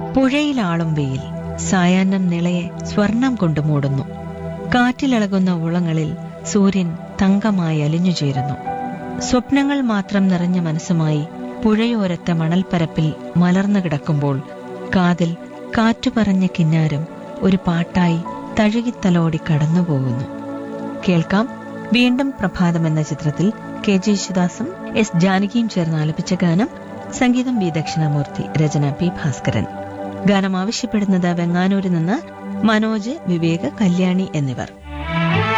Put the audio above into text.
പുഴയിലാളും വെയിൽ സായാഹ്നം നിളയെ സ്വർണം കൊണ്ട് മൂടുന്നു കാറ്റിലിളകുന്ന ഉളങ്ങളിൽ സൂര്യൻ തങ്കമായി അലിഞ്ഞുചേരുന്നു സ്വപ്നങ്ങൾ മാത്രം നിറഞ്ഞ മനസ്സുമായി പുഴയോരത്തെ മണൽപ്പരപ്പിൽ മലർന്നു കിടക്കുമ്പോൾ കാതിൽ കാറ്റുപറഞ്ഞ കിന്നാരം ഒരു പാട്ടായി തഴുകിത്തലോടി കടന്നുപോകുന്നു കേൾക്കാം വീണ്ടും പ്രഭാതം എന്ന ചിത്രത്തിൽ കെ ജെ യേശുദാസും എസ് ജാനകിയും ചേർന്ന് ആലപിച്ച ഗാനം സംഗീതം ബി ദക്ഷിണാമൂർത്തി രചന പി ഭാസ്കരൻ ഗാനം ആവശ്യപ്പെടുന്നത് വെങ്ങാനൂരിൽ നിന്ന് മനോജ് വിവേക് കല്യാണി എന്നിവർ